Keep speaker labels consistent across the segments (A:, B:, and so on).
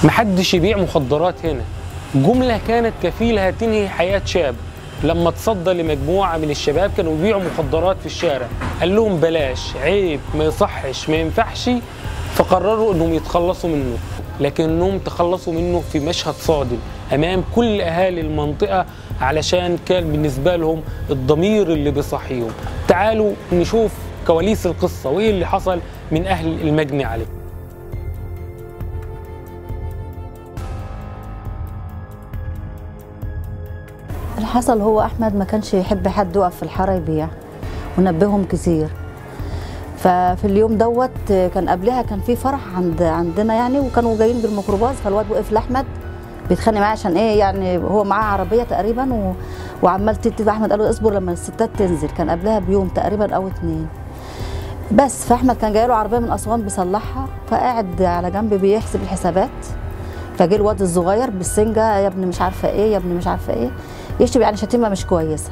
A: محدش يبيع مخدرات هنا جملة كانت كفيلة تنهي حياة شاب لما تصدى لمجموعة من الشباب كانوا بيبيعوا مخدرات في الشارع قال لهم بلاش عيب ما يصحش ما ينفعش فقرروا انهم يتخلصوا منه لكنهم تخلصوا منه في مشهد صادم امام كل اهالي المنطقة علشان كان بالنسبة لهم الضمير اللي بيصحيهم تعالوا نشوف كواليس القصة وايه اللي حصل من اهل المجني عليه
B: اللي حصل هو احمد ما كانش يحب حد يقف في الحاره يبيع ونبههم كتير ففي اليوم دوت كان قبلها كان في فرح عند عندنا يعني وكانوا جايين بالميكروباص فالواد وقف لاحمد بيتخانق معاه عشان ايه يعني هو معاه عربيه تقريبا و... وعمال تتفق احمد قال له اصبر لما الستات تنزل كان قبلها بيوم تقريبا او اتنين بس فاحمد كان جاي له عربيه من اسوان بيصلحها فقاعد على جنب بيحسب الحسابات فجه الواد الصغير بالسنجه يا ابني مش عارفه ايه يا ابني مش عارفه ايه يشتم يعني شتيمه مش كويسه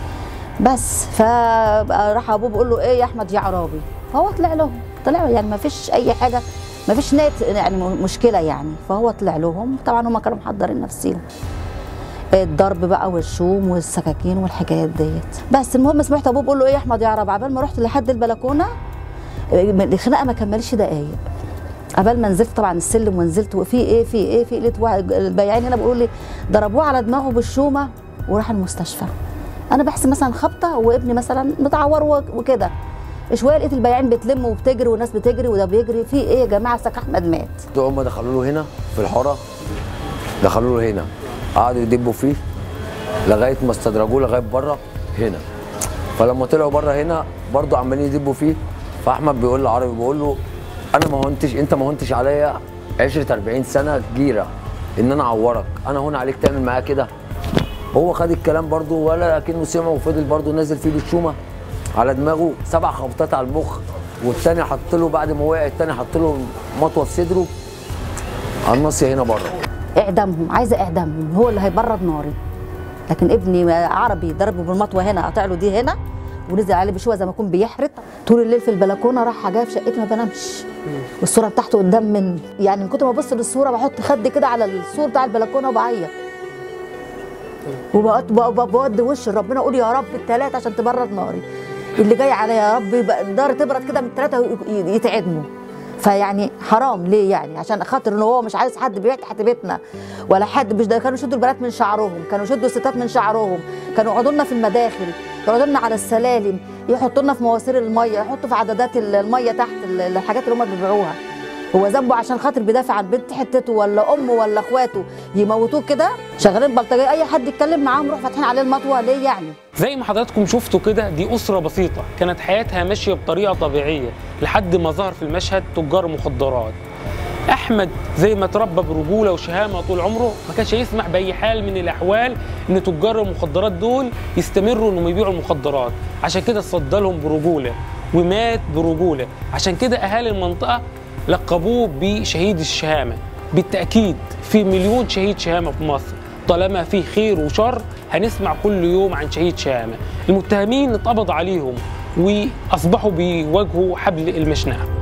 B: بس فراح ابوه بيقول له ايه يا احمد يا عرابي فهو طلع لهم طلع يعني ما فيش اي حاجه ما فيش نيت يعني مشكله يعني فهو طلع لهم طبعا هم كانوا محضرين نفسيهم الضرب بقى والشوم والسكاكين والحكايات ديت بس المهم سمعت ابوه بيقول له ايه يا احمد يا عرب عبال ما رحت لحد البلكونه الخناقه ما كملش دقايق قبل ما نزلت طبعا السلم ونزلت وفي ايه في ايه في لقيت واحد البياعين هنا بيقولوا لي ضربوه على دماغه بالشومه وراح المستشفى انا بحسب مثلا خبطه وابني مثلا متعور وكده شويه لقيت البياعين بتلم وبتجري والناس بتجري وده بيجري في ايه يا جماعه سك احمد مات
C: هم دخلوا له هنا في الحاره دخلوا له هنا قعدوا يدبوا فيه لغايه ما استدرجوه لغايه بره هنا فلما طلعوا بره هنا برضه عمالين يدبوا فيه فاحمد بيقول لعربي بيقول له انا ما هونتش انت ما هونتش عليا عشرة 40 سنه كبيره ان انا اعورك انا هون عليك تعمل معايا كده هو خد الكلام برضه ولا اكنه سمعه وفضل برضه نازل فيه بالشومه على دماغه سبع خبطات على المخ والتاني حط له بعد ما وقع التاني حط له مطوه في صدره على الناصيه هنا بره
B: اعدامهم عايزه اعدامهم هو اللي هيبرد ناري لكن ابني عربي ضربه بالمطوه هنا قطع له دي هنا ونزل عليه بشويه زي ما يكون بيحرق طول الليل في البلكونه راح جاي في شقتي ما بنامش والصوره بتاعته قدام مني يعني من كتر ما ابص للصوره بحط خدي كده على السور بتاع البلكونه وبعيط وبود وش ربنا اقول يا رب الثلاثه عشان تبرد ناري اللي جاي عليا يا رب النار تبرد كده من الثلاثه يتعدموا فيعني حرام ليه يعني عشان خاطر ان هو مش عايز حد بيبيع تحت بيتنا ولا حد مش ده كانوا يشدوا البنات من شعرهم كانوا يشدوا الستات من شعرهم كانوا يقعدوا لنا في المداخل يقعدوا لنا على السلالم يحطوا لنا في مواسير الميه يحطوا في عدادات الميه تحت الحاجات اللي هم بيبيعوها هو ذنبه عشان خاطر بيدافع عن بنت حتته ولا امه ولا اخواته يموتوه كده شغالين بلطجيه اي حد يتكلم معاهم يروح فاتحين عليه المطوه ليه يعني
A: زي ما حضراتكم شفتوا كده دي أسرة بسيطة كانت حياتها ماشية بطريقة طبيعية لحد ما ظهر في المشهد تجار مخدرات أحمد زي ما تربى برجولة وشهامة طول عمره ما كانش يسمح بأي حال من الأحوال إن تجار المخدرات دول يستمروا إنهم يبيعوا المخدرات عشان كده صدى لهم برجولة ومات برجولة عشان كده أهالي المنطقة لقبوه بشهيد الشهامة بالتأكيد في مليون شهيد شهامة في مصر طالما في خير وشر هنسمع كل يوم عن شهيد شهامة المتهمين اتقبض عليهم وأصبحوا بيواجهوا حبل المشنقة